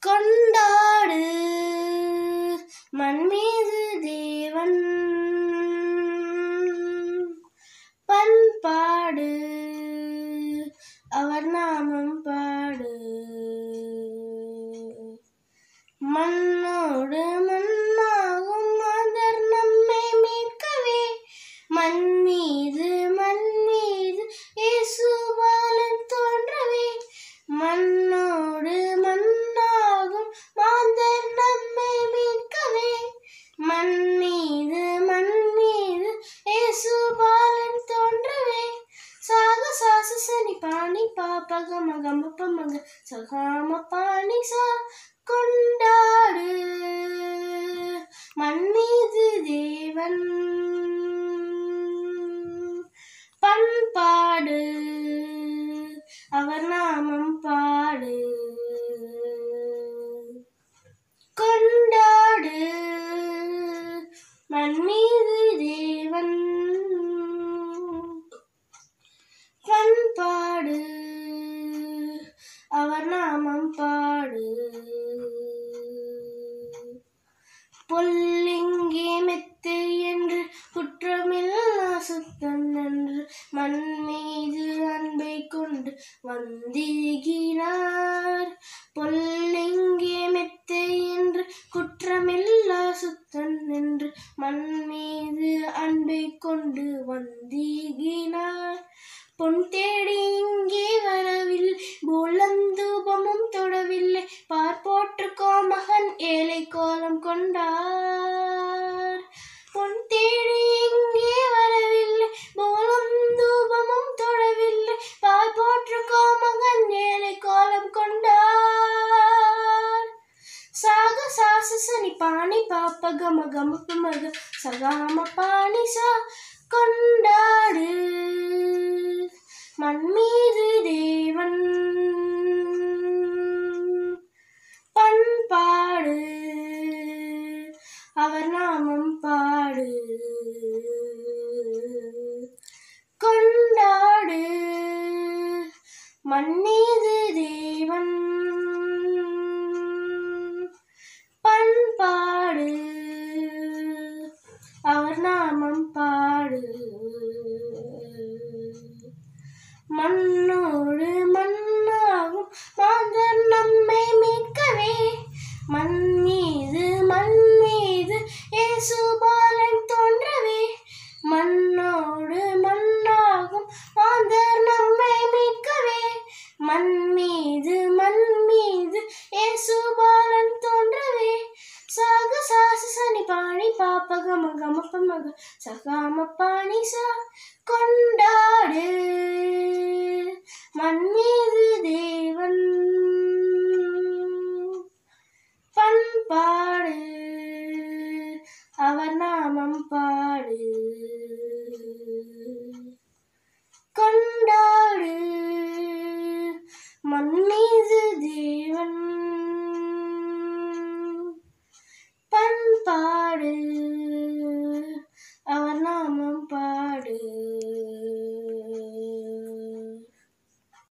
கொண்டாடு மண் மீது தேவன் பண்பாடு அவர் நாமம் பாடு மண்ணோடு மண்ணாகும் மாதர் நம்மை மீட்கவே மண் மீது மண் மீது இயேசுபாலன் தோன்றவே மண்ணோடு மண்ணாகும் மாந்தர் நம்மை மீட்கவே மண் மீது மண் மீது இயேசுபாலன் தோன்றவே சாக சாச சனி பாணி பாப்பக மக மப்ப மக சகாம பாணி சா கொண்டாடு மண் மீது தேவன் பண்பாடு அவர் நாமம் பாடு கொண்டாடு மண் மீது தேவன் பண்பாடு அவர் நாமம் பாடு பொல்லிங்கே மெத்தை என்று குற்றமில்லா சுத்தம் என்று மண் மீது அன்பை கொண்டு வந்திருக்கிறார் பொல்லிங்கே மெத்தை என்று குற்றமில்லா சுத்தன் என்று மண் மீது அன்பை கொண்டு வந்திருக்கிறார் பொன் தேடி இங்கே வரவில்லை பூலந்தூபமும் தொடவில்லை பார்ப்போற்றுக்கோ மகன் ஏழை கோலம் கொண்டார் பொன் தேடி இங்கே வரவில்லை பூலந்தூபமும் தொடவில்லை பார்ப்போற்றுக்கோ மகன் ஏழை கோலம் கொண்டார் சாக சாச சனி பாணி பாப்ப கம கம மக சகாம பாணி சா கொண்டாடு மண் மீது தேவன் பண்பாடு அவர் நாமம் பாடு கொண்டாடு மண் மீது தேவன் பண்பாடு அவர் நாமம் பாடு மண்ணோடு மண்ணாகும் மாந்தர் நம்மை மீட்கவே மண் மீது மண் மீது இயேசுபாலன் தோன்றவே மண்ணோடு மண்ணாகும் மாந்தர் நம்மை மீட்கவே மண் மீது மண் மீது இயேசுபாலன் தோன்றவே சாக சாச சனி பாணி பாப்பக மக மப்ப மக சகாம பாணி சா கொண்டாடு மண் மீது